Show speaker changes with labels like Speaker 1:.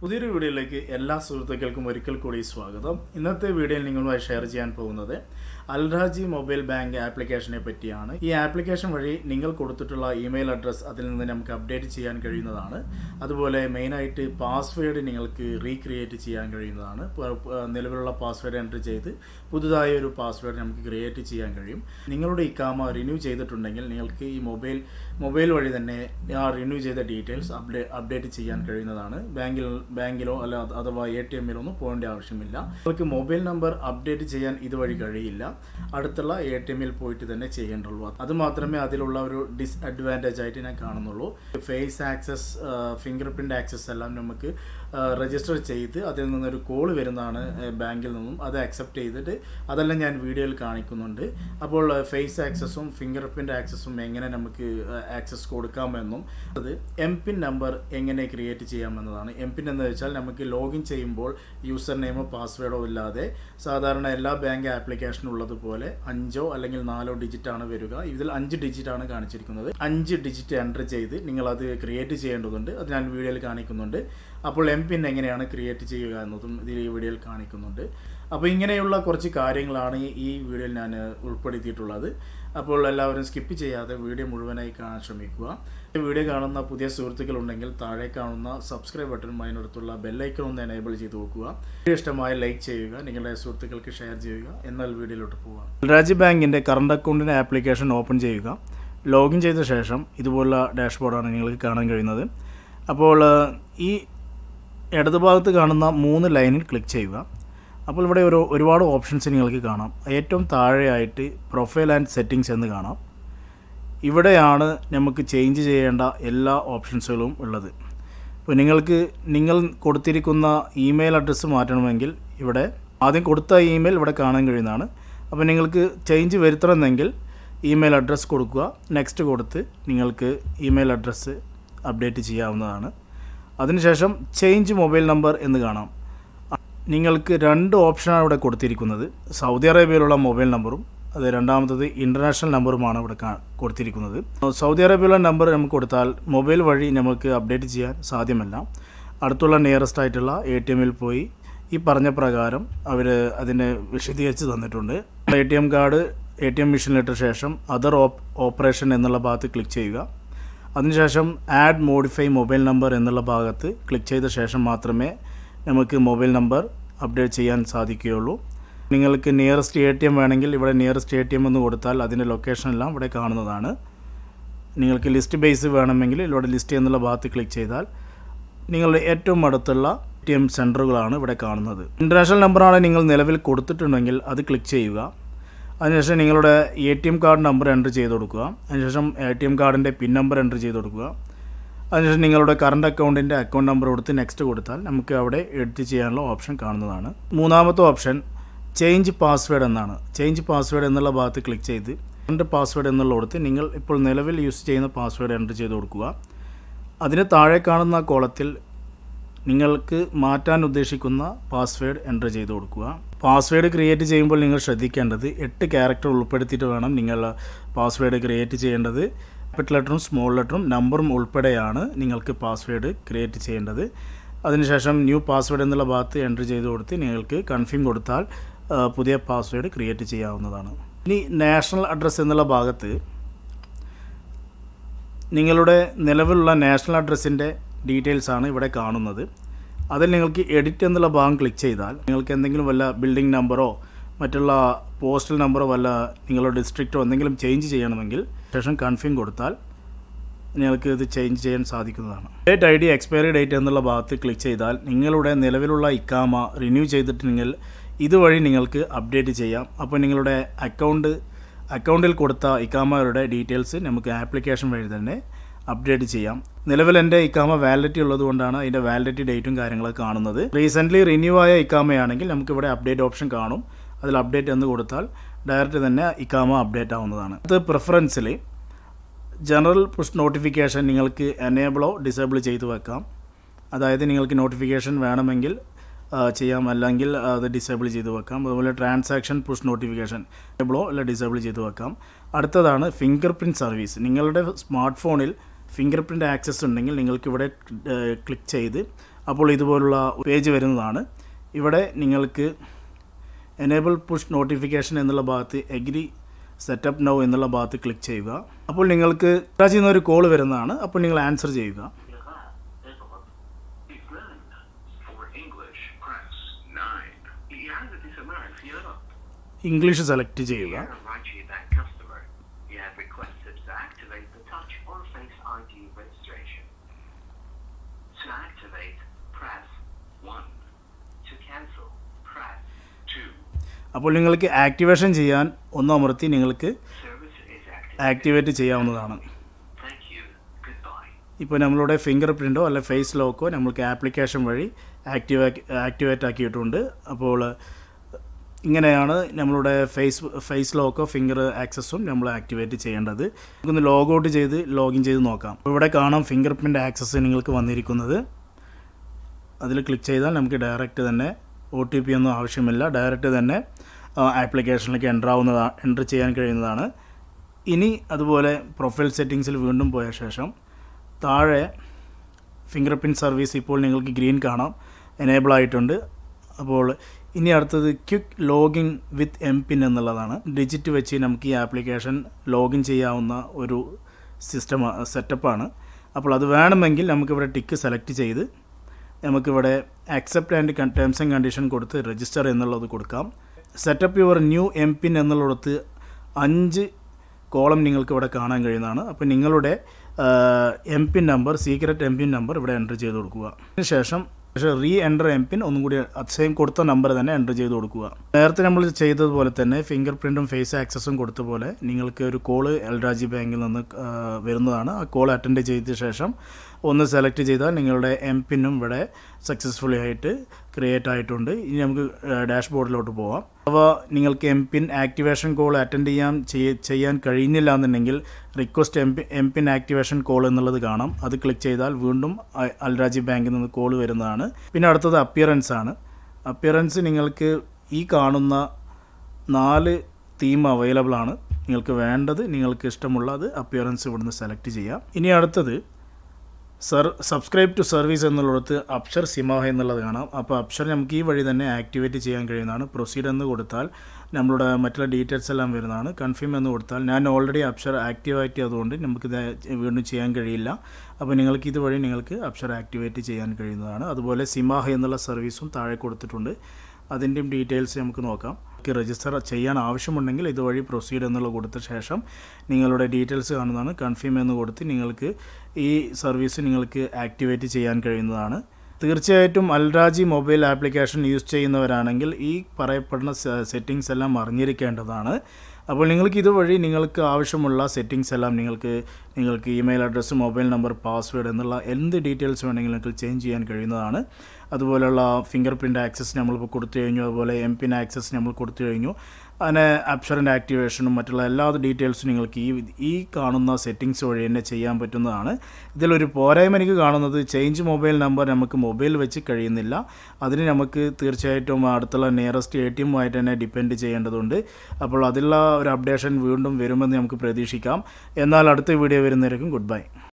Speaker 1: പുതിയൊരു വീഡിയോയിലേക്ക് എല്ലാ സുഹൃത്തുക്കൾക്കും ഒരിക്കൽ കൂടി സ്വാഗതം ഇന്നത്തെ വീഡിയോയിൽ നിങ്ങളുമായി ഷെയർ ചെയ്യാൻ പോകുന്നത് അൽറാജി മൊബൈൽ ബാങ്ക് ആപ്ലിക്കേഷനെ പറ്റിയാണ് ഈ ആപ്ലിക്കേഷൻ വഴി നിങ്ങൾ കൊടുത്തിട്ടുള്ള ഇമെയിൽ അഡ്രസ്സ് അതിൽ നിന്ന് നമുക്ക് അപ്ഡേറ്റ് ചെയ്യാൻ കഴിയുന്നതാണ് അതുപോലെ മെയിനായിട്ട് പാസ്വേഡ് നിങ്ങൾക്ക് റീക്രിയേറ്റ് ചെയ്യാൻ കഴിയുന്നതാണ് പ- പ- നിലവിലുള്ള പാസ്വേഡ് എൻ്റർ ചെയ്ത് പുതുതായ ഒരു പാസ്വേഡ് നമുക്ക് ക്രിയേറ്റ് ചെയ്യാൻ കഴിയും നിങ്ങളുടെ ഇക്കാമ റിന്യൂ ചെയ്തിട്ടുണ്ടെങ്കിൽ നിങ്ങൾക്ക് ഈ മൊബൈൽ മൊബൈൽ വഴി തന്നെ ആ റിന്യൂ ചെയ്ത ഡീറ്റെയിൽസ് അപ്ഡേ അപ്ഡേറ്റ് ചെയ്യാൻ കഴിയുന്നതാണ് ബാങ്കിൽ ബാങ്കിലോ അല്ല അത് അഥവാ എ ടി എമ്മിലോ ഒന്നും പോകേണ്ട ആവശ്യമില്ല നിങ്ങൾക്ക് മൊബൈൽ നമ്പർ അപ്ഡേറ്റ് ചെയ്യാൻ ഇതുവഴി കഴിയില്ല അടുത്തുള്ള എ ടി എമ്മിൽ പോയിട്ട് തന്നെ ചെയ്യേണ്ടുള്ളൂ അത് മാത്രമേ അതിലുള്ള ഒരു ഡിസ്അഡ്വാൻറ്റേജ് ആയിട്ട് ഞാൻ കാണുന്നുള്ളൂ face access fingerprint access എല്ലാം നമുക്ക് രജിസ്റ്റർ ചെയ്ത് അതിൽ നിന്നൊരു കോൾ വരുന്നതാണ് ഏഹ്, ബാങ്കിൽ നിന്നും അത് അക്സെപ്റ്റ് ചെയ്തിട്ട് അതെല്ലാം ഞാൻ വീഡിയോയിൽ കാണിക്കുന്നുണ്ട് അപ്പോൾ ഫേസ് ആക്സസും ഫിംഗർ പ്രിൻ്റ് ആക്സസും എങ്ങനെ നമുക്ക് ആക്സസ് കൊടുക്കാമെന്നും അത് എം പിൻ നമ്പർ എങ്ങനെ ക്രിയേറ്റ് ചെയ്യാമെന്നതാണ് എം പിൻ എന്ന് വെച്ചാൽ നമുക്ക് ലോഗിൻ ചെയ്യുമ്പോൾ യൂസർ നെയിമോ പാസ്വേഡോ ഇല്ലാതെ സാധാരണ എല്ലാ ബാങ്ക് ആപ്ലിക്കേഷനും ഉള്ളതുപോലെ അഞ്ചോ അല്ലെങ്കിൽ നാലോ ഡിജിറ്റ് ആണ് വരിക ഇതിൽ അഞ്ച് ഡിജിറ്റ് ആണ് കാണിച്ചിരിക്കുന്നത് അഞ്ച് ഡിജിറ്റ് എൻ്റർ ചെയ്ത് നിങ്ങൾ അത് ക്രിയേറ്റ് ചെയ്യേണ്ടതുണ്ട് അത് ഞാൻ വീഡിയോയിൽ കാണിക്കുന്നുണ്ട് അപ്പോൾ എം പിൻ എങ്ങനെയാണ് ക്രിയേറ്റ് ചെയ്യുക എന്നതും ഇതിൽ ഈ വീഡിയോയിൽ കാണിക്കുന്നുണ്ട് അപ്പോൾ ഇങ്ങനെയുള്ള കുറച്ച് കാര്യങ്ങളാണ് ഈ- ഈ വീഡിയോയിൽ ഞാൻ ഉൾപ്പെടുത്തിയിട്ടുള്ളത് അപ്പോൾ എല്ലാവരും സ്കിപ്പ് ചെയ്യാതെ വീഡിയോ മുഴുവനായി കാണാൻ ശ്രമിക്കുക ഈ വീഡിയോ കാണുന്ന പുതിയ സുഹൃത്തുക്കൾ ഉണ്ടെങ്കിൽ താഴെ കാണുന്ന സബ്സ്ക്രൈബ് ബട്ടണും അതിനടുത്തുള്ള ബെല്ലൈക്കൺ ഒന്ന് എനേബിൾ ചെയ്ത് നോക്കുക വീഡിയോ ഇഷ്ടമായ ലൈക്ക് ചെയ്യുക നിങ്ങളുടെ സുഹൃത്തുക്കൾക്ക് ഷെയർ ചെയ്യുക എന്നാൽ വീഡിയോയിലോട്ട് പോകാം രാജ്യ ബാങ്കിൻ്റെ കറണ്ട് അക്കൗണ്ടിൻ്റെ ആപ്ലിക്കേഷൻ ഓപ്പൺ ചെയ്യുക ലോഗിൻ ചെയ്ത ശേഷം ഇതുപോലുള്ള ഡാഷ്ബോർഡാണ് നിങ്ങൾക്ക് കാണാൻ കഴിയുന്നത് അപ്പോൾ ഏഹ്, ഈ ഇടതുഭാഗത്ത് കാണുന്ന മൂന്ന് ലൈനിൽ ക്ലിക്ക് ചെയ്യുക അപ്പോൾ ഇവിടെ ഒരു ഒരുപാട് ഓപ്ഷൻസ് നിങ്ങൾക്ക് കാണാം ഏറ്റവും താഴെയായിട്ട് പ്രൊഫൈൽ ആൻഡ് സെറ്റിങ്സ് എന്ന് കാണാം ഇവിടെയാണ് നമുക്ക് ചേഞ്ച് ചെയ്യേണ്ട എല്ലാ ഓപ്ഷൻസുകളും ഉള്ളത് ഇപ്പോൾ നിങ്ങൾക്ക് നിങ്ങൾ കൊടുത്തിരിക്കുന്ന ഇമെയിൽ അഡ്രസ്സ് മാറ്റണമെങ്കിൽ ഇവിടെ ആദ്യം കൊടുത്ത ഇമെയിൽ ഇവിടെ കാണാൻ കഴിയുന്നതാണ് അപ്പോൾ നിങ്ങൾക്ക് ചേഞ്ച് വരുത്തണമെങ്കിൽ ഇമെയിൽ അഡ്രസ്സ് കൊടുക്കുക നെക്സ്റ്റ് കൊടുത്ത് നിങ്ങൾക്ക് ഇമെയിൽ അഡ്രസ്സ് അപ്ഡേറ്റ് ചെയ്യാവുന്നതാണ് അതിനുശേഷം ചേഞ്ച് മൊബൈൽ നമ്പർ എന്ന് കാണാം നിങ്ങൾക്ക് രണ്ട് ഓപ്ഷനാണ് ഇവിടെ കൊടുത്തിരിക്കുന്നത് സൗദി അറേബ്യയിലുള്ള മൊബൈൽ നമ്പറും അത് രണ്ടാമത്തത് ഇൻ്റർനാഷണൽ നമ്പറുമാണ് ഇവിടെ കാ- കൊടുത്തിരിക്കുന്നത് സൗദി അറേബ്യയിലുള്ള നമ്പർ നമുക്ക് കൊടുത്താൽ മൊബൈൽ വഴി നമുക്ക് അപ്ഡേറ്റ് ചെയ്യാൻ സാധ്യമല്ല അടുത്തുള്ള നിയറസ്റ്റ് ആയിട്ടുള്ള എ ടി എമ്മിൽ പോയി ഈ പറഞ്ഞ പ്രകാരം അവർ അതിനെ വിശദീകരിച്ച് തന്നിട്ടുണ്ട് A T M card A T M മെഷീനിലിട്ട ശേഷം അതർ ഓപ്പ് ഓപ്പറേഷൻ എന്നുള്ള ഭാഗത്ത് ക്ലിക്ക് ചെയ്യുക അതിനുശേഷം ആഡ് മോഡിഫൈ മൊബൈൽ നമ്പർ എന്നുള്ള ഭാഗത്ത് ക്ലിക്ക് ചെയ്ത ശേഷം മാത്രമേ നമുക്ക് മൊബൈൽ നമ്പർ അപ്ഡേറ്റ് ചെയ്യാൻ സാധിക്കുകയുള്ളൂ നിങ്ങൾക്ക് നിയറസ്റ്റ് എ ടി എം വേണമെങ്കിൽ ഇവിടെ നിയറസ്റ്റ് എ ടി എം എന്ന് കൊടുത്താൽ അതിൻ്റെ ലൊക്കേഷൻ എല്ലാം ഇവിടെ കാണുന്നതാണ് നിങ്ങൾക്ക് ലിസ്റ്റ് ബേസ് വേണമെങ്കിൽ ഇവിടെ ലിസ്റ്റ് എന്നുള്ള ഭാഗത്ത് ക്ലിക്ക് ചെയ്താൽ നിങ്ങളുടെ ഏറ്റവും അടുത്തുള്ള എ ടി എം സെൻറ്ററുകളാണ് ഇവിടെ കാണുന്നത് ഇൻ്റർനാഷണൽ നമ്പറാണ് നിങ്ങൾ നിലവിൽ കൊടുത്തിട്ടുണ്ടെങ്കിൽ അത് ക്ലിക്ക് ചെയ്യുക അതിനുശേഷം നിങ്ങളുടെ A T M card number enter ചെയ്ത് കൊടുക്കുക അതിനുശേഷം എ ടി എം കാർഡിൻ്റെ പിൻ നമ്പർ എൻ്റർ ചെയ്ത് കൊടുക്കുക അതിനുശേഷം നിങ്ങളുടെ കറണ്ട് അക്കൗണ്ടിൻ്റെ അക്കൗണ്ട് നമ്പർ കൊടുത്ത് നെക്സ്റ്റ് കൊടുത്താൽ നമുക്ക് അവിടെ എഡിറ്റ് ചെയ്യാനുള്ള ഓപ്ഷൻ കാണുന്നതാണ് മൂന്നാമത്തെ ഓപ്ഷൻ ചേഞ്ച് പാസ്വേഡ് എന്നാണ് ചേഞ്ച് പാസ്വേഡ് എന്നുള്ള ഭാഗത്ത് ക്ലിക്ക് ചെയ്ത് കറണ്ട് പാസ്വേഡ് എന്നുള്ള കൊടുത്ത് നിങ്ങൾ ഇപ്പോൾ നിലവിൽ യൂസ് ചെയ്യുന്ന പാസ്വേഡ് എൻ്റർ ചെയ്ത് കൊടുക്കുക അതിന് താഴെ കാണുന്ന കോളത്തിൽ നിങ്ങൾക്ക് മാറ്റാൻ ഉദ്ദേശിക്കുന്ന പാസ്വേഡ് എൻ്റർ ചെയ്ത് കൊടുക്കുക പാസ്വേഡ് ക്രിയേറ്റ് ചെയ്യുമ്പോൾ നിങ്ങൾ ശ്രദ്ധിക്കേണ്ടത് എട്ട് ക്യാരക്ടർ ഉൾപ്പെടുത്തിയിട്ട് വേണം നിങ്ങൾ പാസ്വേഡ് ക്രിയേറ്റ് ചെയ്യേണ്ടത് ക്യാപിറ്റൽ ലെറ്ററും സ്മോൾ ലെറ്ററും നമ്പറും ഉൾപ്പെടെയാണ് നിങ്ങൾക്ക് പാസ്വേഡ് ക്രിയേറ്റ് ചെയ്യേണ്ടത് അതിനുശേഷം ന്യൂ പാസ്വേഡ് എന്നുള്ള ഭാഗത്ത് എൻ്റർ ചെയ്ത് കൊടുത്ത് നിങ്ങൾക്ക് കൺഫേം കൊടുത്താൽ ആ, പുതിയ പാസ്വേഡ് ക്രിയേറ്റ് ചെയ്യാവുന്നതാണ് ഇനി നാഷണൽ അഡ്രസ്സ് എന്നുള്ള ഭാഗത്ത് നിങ്ങളുടെ നിലവിലുള്ള നാഷണൽ അഡ്രസ്സിൻ്റെ ഡീറ്റെയിൽസ് ആണ് ഇവിടെ കാണുന്നത് അതിൽ നിങ്ങൾക്ക് എഡിറ്റ് എന്നുള്ള ഭാഗം ക്ലിക്ക് ചെയ്താൽ നിങ്ങൾക്ക് എന്തെങ്കിലും വല്ല ബിൽഡിംഗ് നമ്പറോ മറ്റുള്ള പോസ്റ്റൽ നമ്പറോ വല്ല നിങ്ങളുടെ ഡിസ്ട്രിക്റ്റോ എന്തെങ്കിലും ചേഞ്ച് ചെയ്യണമെങ്കിൽ ശേഷം കൺഫേം കൊടുത്താൽ നിങ്ങൾക്ക് ഇത് ചേഞ്ച് ചെയ്യാൻ സാധിക്കുന്നതാണ് date I D expiry date എന്നുള്ള ഭാഗത്ത് ക്ലിക്ക് ചെയ്താൽ നിങ്ങളുടെ നിലവിലുള്ള ഇക്കാമ റിന്യൂ ചെയ്തിട്ട് നിങ്ങൾ ഇതുവഴി നിങ്ങൾക്ക് അപ്ഡേറ്റ് ചെയ്യാം അപ്പോൾ നിങ്ങളുടെ അക്കൗണ്ട് അക്കൗണ്ടിൽ കൊടുത്ത ഇക്കാമയുടെ ഡീറ്റെയിൽസ് നമുക്ക് ആപ്ലിക്കേഷൻ വഴി തന്നെ അപ്ഡേറ്റ് ചെയ്യാം നിലവിൽ എൻ്റെ ഇക്കാമ വാലിഡിറ്റി ഉള്ളതുകൊണ്ടാണ് അതിൻ്റെ വാലിഡിറ്റി ഡേറ്റും കാര്യങ്ങളൊക്കെ കാണുന്നത് റീസെൻ്റ്ലി റിന്യൂ ആയ ഇക്കാമയാണെങ്കിൽ നമുക്ക് ഇവിടെ അപ്ഡേറ്റ് ഓപ്ഷൻ കാണും അതിൽ അപ്ഡേറ്റ് എന്ന് കൊടുത്താൽ ഡയറക്റ്റ് തന്നെ ഇക്കാമ അപ്ഡേറ്റ് ആവുന്നതാണ് അത് പ്രിഫറൻസിൽ ജനറൽ പുഷ് നോട്ടിഫിക്കേഷൻ നിങ്ങൾക്ക് എനേബിളോ ഡിസേബിൾ ചെയ്ത് വെക്കാം അതായത് നിങ്ങൾക്ക് നോട്ടിഫിക്കേഷൻ വേണമെങ്കിൽ ആ, ചെയ്യാം അല്ലെങ്കിൽ അത് ഡിസേബിൾ ചെയ്ത് വെക്കാം അതുപോലെ ട്രാൻസാക്ഷൻ പുഷ് നോട്ടിഫിക്കേഷൻ എനേബിളോ അല്ല ഡിസേബിൾ ചെയ്ത് വെക്കാം അടുത്തതാണ് ഫിംഗർ പ്രിൻറ്റ് സർവീസ് നിങ്ങളുടെ സ്മാർട്ട് ഫോണിൽ ഫിംഗർ പ്രിൻറ്റ് ആക്സസ് ഉണ്ടെങ്കിൽ നിങ്ങൾക്ക് ഇവിടെ ക്ലിക്ക് ചെയ്ത് അപ്പോൾ ഇതുപോലുള്ള പേജ് വരുന്നതാണ് ഇവിടെ നിങ്ങൾക്ക് എനേബിൾ പുഷ് നോട്ടിഫിക്കേഷൻ എന്നുള്ള ഭാഗത്ത് എഗ്രി സെറ്റപ്പ് നൗ എന്നുള്ള ഭാഗത്ത് ക്ലിക്ക് ചെയ്യുക അപ്പോൾ നിങ്ങൾക്ക് റാജിൽ നിന്ന് ഒരു കോൾ വരുന്നതാണ് അപ്പോൾ നിങ്ങൾ ആൻസർ ചെയ്യുക
Speaker 2: For English, press 9.
Speaker 3: يعني تسمع الخيارات
Speaker 1: English select ചെയ്യുക
Speaker 3: Here, Raji Bank customer. You have requested to activate the Touch or Face ID registration. To activate, press 1. To cancel, press 2.
Speaker 1: അപ്പോൾ നിങ്ങൾക്ക് ആക്ടിവേഷൻ ചെയ്യാൻ ഒന്നമർത്തി നിങ്ങൾക്ക്
Speaker 3: Service is activated.
Speaker 1: ആക്ടിവേറ്റ് ചെയ്യാവുന്നതാണ്
Speaker 3: Thank you. Goodbye.
Speaker 1: ഇപ്പോൾ നമ്മളുടെ finger പ്രിൻറ്റോ അല്ലെ face loco നമ്മൾക്ക് application വഴി ആക്ടിവേ ആക്ടിവേറ്റ് ആക്കിയിട്ടുണ്ട് അപ്പോൾ ഇങ്ങനെയാണ് നമ്മളുടെ ഫേസ് ഫേസ് ലോക്കോ ഫിംഗർ ആക്സസും നമ്മൾ ആക്ടിവേറ്റ് ചെയ്യേണ്ടത് നമുക്കൊന്ന് ലോഗ് ഔട്ട് ചെയ്ത് ലോഗിൻ ചെയ്ത് നോക്കാം ഇവിടെ കാണാം ഫിംഗർ പ്രിൻ്റ് ആക്സസ് നിങ്ങൾക്ക് വന്നിരിക്കുന്നത് അതിൽ ക്ലിക്ക് ചെയ്താൽ നമുക്ക് ഡയറക്റ്റ് തന്നെ ഒ ടി പി ഒന്നും ആവശ്യമില്ല ഡയറക്റ്റ് തന്നെ ആപ്ലിക്കേഷനിലേക്ക് എൻ്റർ ആവുന്നതാണ് എൻ്റർ ചെയ്യാൻ കഴിയുന്നതാണ് ഇനി അതുപോലെ പ്രൊഫൈൽ സെറ്റിങ്സിൽ വീണ്ടും പോയ ശേഷം താഴെ ഫിംഗർ പ്രിൻറ്റ് സർവീസ് ഇപ്പോൾ നിങ്ങൾക്ക് ഗ്രീൻ കാണാം എനേബിൾ ആയിട്ടുണ്ട് അപ്പോൾ ഇനി അടുത്തത് quick login with M PIN എന്നുള്ളതാണ് ഡിജിറ്റ് വെച്ച് നമുക്ക് ഈ ആപ്ലിക്കേഷൻ ലോഗിൻ ചെയ്യാവുന്ന ഒരു സിസ്റ്റം സെറ്റപ്പാണ് അപ്പോൾ അത് വേണമെങ്കിൽ നമുക്കിവിടെ ടിക്ക് സെലക്ട് ചെയ്ത് നമുക്കിവിടെ accept and terms and condition കൊടുത്ത് രജിസ്റ്റർ എന്നുള്ളത് കൊടുക്കാം setup your new M PIN എന്നുള്ളിടത്ത് അഞ്ച് കോളം നിങ്ങൾക്ക് ഇവിടെ കാണാൻ കഴിയുന്നതാണ് അപ്പോൾ നിങ്ങളുടെ M PIN number secret M PIN number ഇവിടെ എൻ്റർ ചെയ്ത് കൊടുക്കുക അതിനുശേഷം പക്ഷേ റീ എൻ്റർ എം പിൻ ഒന്നും കൂടി സെയിം കൊടുത്ത നമ്പർ തന്നെ എൻ്റർ ചെയ്ത് കൊടുക്കുക നേരത്തെ നമ്മൾ ചെയ്തതുപോലെ തന്നെ ഫിംഗർ പ്രിൻറ്റും ഫേസ് ആക്സസും കൊടുത്ത പോലെ നിങ്ങൾക്ക് ഒരു കോള് എൽരാജി ബാങ്കിൽ നിന്ന് ആ, വരുന്നതാണ് ആ കോൾ അറ്റൻഡ് ചെയ്ത ശേഷം ഒന്ന് സെലക്ട് ചെയ്താൽ നിങ്ങളുടെ എം പിന്നും ഇവിടെ സക്സസ്ഫുള്ളി ആയിട്ട് ക്രിയേറ്റ് ആയിട്ടുണ്ട് ഇനി നമുക്ക് ഡാഷ്ബോർഡിലോട്ട് പോവാം അപ്പോൾ നിങ്ങൾക്ക് M PIN activation call attend ചെയ്യാൻ ചെയ്യ- ചെയ്യാൻ കഴിഞ്ഞില്ല എന്നുണ്ടെങ്കിൽ request M P M PIN activation call എന്നുള്ളത് കാണാം അത് ക്ലിക്ക് ചെയ്താൽ വീണ്ടും അ- അൽരാജി ബാങ്കിൽ നിന്ന് കോൾ വരുന്നതാണ് പിന്നെ അടുത്തത് അപ്പിയറൻസ് ആണ് അപ്പിയറൻസ് നിങ്ങൾക്ക് ഈ കാണുന്ന നാല് തീം അവൈലബിൾ ആണ് നിങ്ങൾക്ക് വേണ്ടത് നിങ്ങൾക്ക് ഇഷ്ടമുള്ള അത് അപ്പിയറൻസ് ഇവിടുന്ന് സെലക്ട് ചെയ്യാം ഇനി അടുത്തത് സർ സബ്സ്ക്രൈബ് ടു സർവീസ് എന്നുള്ളിടത്ത് അപ്ഷർ സിമാഹ എന്നുള്ളത് കാണാം അപ്പോൾ അപ്ഷർ നമുക്ക് ഈ വഴി തന്നെ ആക്ടിവേറ്റ് ചെയ്യാൻ കഴിയുന്നതാണ് പ്രൊസീഡ് എന്ന് കൊടുത്താൽ നമ്മളുടെ മറ്റുള്ള ഡീറ്റെയിൽസ് എല്ലാം വരുന്നതാണ് കൺഫേം എന്ന് കൊടുത്താൽ ഞാൻ ഓൾറെഡി അപ്ഷർ ആക്ടിവേറ്റ് ചെയ്തുകൊണ്ട് നമുക്കിത് വീണ്ടും ചെയ്യാൻ കഴിയില്ല അപ്പോൾ നിങ്ങൾക്ക് ഇതുവഴി നിങ്ങൾക്ക് അപ്ഷർ ആക്ടിവേറ്റ് ചെയ്യാൻ കഴിയുന്നതാണ് അതുപോലെ സിമാഹ എന്നുള്ള സർവീസും താഴെ കൊടുത്തിട്ടുണ്ട് അതിൻ്റെയും ഡീറ്റെയിൽസ് നമുക്ക് നോക്കാം നിങ്ങൾക്ക് രജിസ്റ്റർ ചെയ്യാൻ ആവശ്യമുണ്ടെങ്കിൽ ഇതുവഴി പ്രൊസീഡ് എന്നുള്ള കൊടുത്ത ശേഷം നിങ്ങളുടെ ഡീറ്റെയിൽസ് കാണുന്നതാണ് കൺഫേം എന്ന് കൊടുത്ത് നിങ്ങൾക്ക് ഈ സർവീസ് നിങ്ങൾക്ക് ആക്ടിവേറ്റ് ചെയ്യാൻ കഴിയുന്നതാണ് തീർച്ചയായിട്ടും അൽരാജി മൊബൈൽ ആപ്ലിക്കേഷൻ യൂസ് ചെയ്യുന്നവരാണെങ്കിൽ ഈ പറയപ്പെടുന്ന സെറ്റിങ്സ് എല്ലാം അറിഞ്ഞിരിക്കേണ്ടതാണ് അപ്പോൾ നിങ്ങൾക്ക് ഇതുവഴി നിങ്ങൾക്ക് ആവശ്യമുള്ള സെറ്റിങ്സ് എല്ലാം നിങ്ങൾക്ക് നിങ്ങൾക്ക് email address mobile number password എന്നുള്ള എന്ത് ഡീറ്റെയിൽസ് വേണമെങ്കിലും നിങ്ങൾക്ക് ചേഞ്ച് ചെയ്യാൻ കഴിയുന്നതാണ് അതുപോലെയുള്ള ഫിംഗർ പ്രിൻ്റ് ആക്സസ് നമ്മളിപ്പോൾ കൊടുത്തു കഴിഞ്ഞു അതുപോലെ എം പിൻ ആക്സസ് നമ്മൾ കൊടുത്തു കഴിഞ്ഞു അങ്ങനെ അപ്ഷറിൻ്റെ ആക്ടിവേഷനും മറ്റുള്ള എല്ലാ ഡീറ്റെയിൽസും നിങ്ങൾക്ക് ഈ ഈ കാണുന്ന സെറ്റിങ്സ് വഴി തന്നെ ചെയ്യാൻ പറ്റുന്നതാണ് ഇതിലൊരു പോരായ്മ എനിക്ക് കാണുന്നത് ചേഞ്ച് മൊബൈൽ നമ്പർ നമുക്ക് മൊബൈൽ വെച്ച് കഴിയുന്നില്ല അതിന് നമുക്ക് തീർച്ചയായിട്ടും അടുത്തുള്ള നിയറസ്റ്റ് എ ടി എമ്മുമായിട്ട് തന്നെ ഡിപ്പെൻഡ് ചെയ്യേണ്ടതുണ്ട് അപ്പോൾ അതിലുള്ള ഒരു അപ്ഡേഷൻ വീണ്ടും വരുമെന്ന് നമുക്ക് പ്രതീക്ഷിക്കാം എന്നാൽ അടുത്ത വീഡിയോ വരുന്നവരേക്കും ഗുഡ് ബൈ